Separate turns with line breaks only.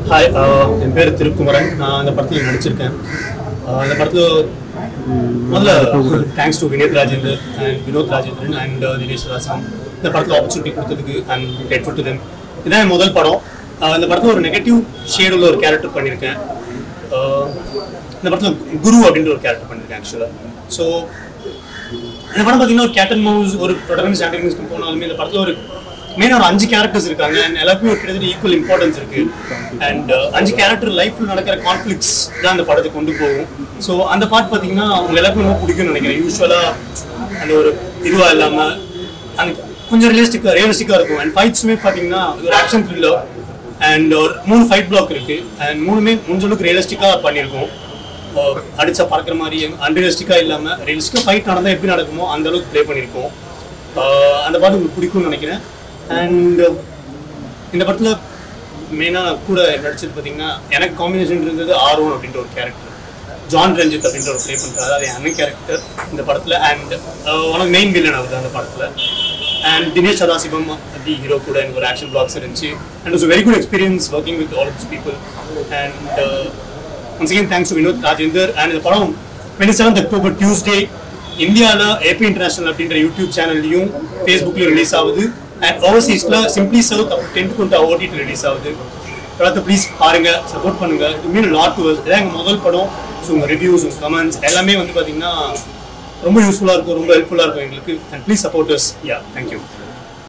hi என் பேர் திருக்குமரன் நான் இந்த படத்தில் நடிச்சிருக்கேன் ஆஹ் இந்த படத்தில் முதல்ல thanks to Vinoth Rajendar and Vinoth Rajendran and Dinesh Rasam இந்த படத்தில் ஆப்பர்ச்சுனிட்டி கொடுத்ததுக்கு அண்ட் கிரேட்ஃபுல் டு தெம் இதான் என் முதல் படம் ஆஹ் இந்த படத்தில் ஒரு நெகட்டிவ் ஷேட் உள்ள ஒரு கேரக்டர் பண்ணியிருக்கேன் ஆஹ் இந்த படத்தில் குரு அப்படின்ற ஒரு கேரக்டர் பண்ணியிருக்கேன் ஆக்சுவலாக ஸோ இந்த படம் பார்த்தீங்கன்னா ஒரு கேட்டன் மவுஸ் ஒரு ப்ரொடகனிஸ்ட் ஆண்டகனிஸ்ட் போனாலுமே இந்த படத்தில் ஒரு மெயினாக ஒரு அஞ்சு கேரக்டர்ஸ் இருக்காங்க அண்ட் எல்லாருக்குமே ஒரு கிட்டத்தட்ட ஈக்குவல் இம்பார்ட்டன்ஸ் இருக்கு அண்ட் அஞ்சு கேரக்டர் லைஃப்ல நடக்கிற கான்ஃப்ளிக்ஸ் தான் அந்த படத்தை கொண்டு போகும் ஸோ அந்த பார்ட் பார்த்தீங்கன்னா அவங்க எல்லாருக்கும் ரொம்ப பிடிக்கும்னு நினைக்கிறேன் யூஸ்வலாக அந்த ஒரு இதுவாக இல்லாமல் அந்த கொஞ்சம் ரியலிஸ்டிக்காக ரியலிஸ்டிக்காக இருக்கும் அண்ட் ஃபைட்ஸுமே பார்த்தீங்கன்னா ஒரு ஆக்ஷன் த்ரில்லர் அண்ட் ஒரு மூணு ஃபைட் பிளாக் இருக்கு அண்ட் மூணுமே முடிஞ்ச அளவுக்கு ரியலிஸ்டிக்காக பண்ணியிருக்கோம் அஹ் அடிச்சா பறக்கிற மாதிரி அன்ரியலிஸ்டிக்காக இல்லாமல் ரியலிஸ்டிக்காக ஃபைட் நடந்தால் எப்படி நடக்குமோ அந்த அளவுக்கு ப்ளே பண்ணியிருக்கோம் அஹ் அந்த பாட்டு உங்களுக்கு பிடிக்கும்னு நினைக்கிறேன் அண்ட் இந்த படத்தில் மெயினாக கூட நடிச்சது பார்த்தீங்கன்னா எனக்கு காம்பினேஷன் இருந்தது ஆர்வம் அப்படின்ற ஒரு கேரக்டர் ஜான் ரஞ்சித் அப்படின்ற ஒரு ப்ளே பண்ணுறாரு அதாவது என் அண்ணன் கேரக்டர் இந்த படத்தில் and one of main villain ஆகுது அந்த படத்தில் and Dinesh Sadasivam the hero கூட எனக்கு ஒரு ஆக்ஷன் பிளாக்ஸ் இருந்துச்சு and it's very good experience working with all this people and once again thanks to Vinoth Rajendar and இந்த படம் டுவெண்ட்டி செவன்த் அக்டோபர் டியூஸ்டே இந்தியாவில் ஏபி இன்டர்நேஷனல் அப்படின்ற யூடியூப் சேனல்லையும் ஃபேஸ்புக்லையும் ரிலீஸ் ஆகுது அண்ட் ஓவர்சீஸில் சிம்பிளி சவுத் அப்போ டென்ட் கொண்டு ஓடிட்டு ரிலீஸ் ஆகுது படத்தை ப்ளீஸ் பாருங்க சப்போர்ட் பண்ணுங்க இது மீன் லாட் டு இதான் எங்கள் முதல் படம் ஸோ உங்கள் ரிவ்யூஸ் உங்கள் கமெண்ட்ஸ் எல்லாமே வந்து பார்த்தீங்கன்னா ரொம்ப யூஸ்ஃபுல்லாக இருக்கும் ரொம்ப ஹெல்ப்ஃபுல்லாக இருக்கும் எங்களுக்கு அண்ட் ப்ளீஸ் சப்போர்ட்டர்ஸ் யா தேங்க்யூ